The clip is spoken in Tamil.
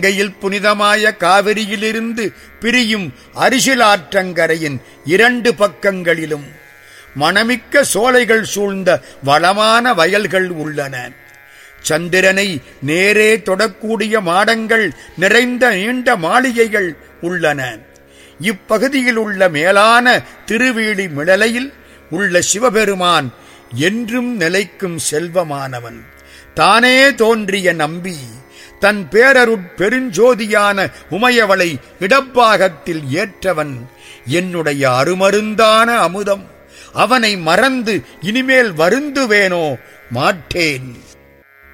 கங்கையில் புனிதமாய காவிரியிலிருந்து பிரியும் அரிசிலாற்றங்கரையின் இரண்டு பக்கங்களிலும் மணமிக்க சோலைகள் சூழ்ந்த வளமான வயல்கள் உள்ளன சந்திரனை நேரே தொடக்கூடிய மாடங்கள் நிறைந்த நீண்ட மாளிகைகள் உள்ளன இப்பகுதியில் உள்ள மேலான திருவேலி மிளலையில் உள்ள சிவபெருமான் என்றும் நிலைக்கும் செல்வமானவன் தானே தோன்றிய நம்பி தன் பேரருட் பெருஞ்சோதியான உமையவளை இடப்பாகத்தில் ஏற்றவன் என்னுடைய அருமருந்தான அமுதம் அவனை மறந்து இனிமேல் வருந்துவேனோ மாட்டேன்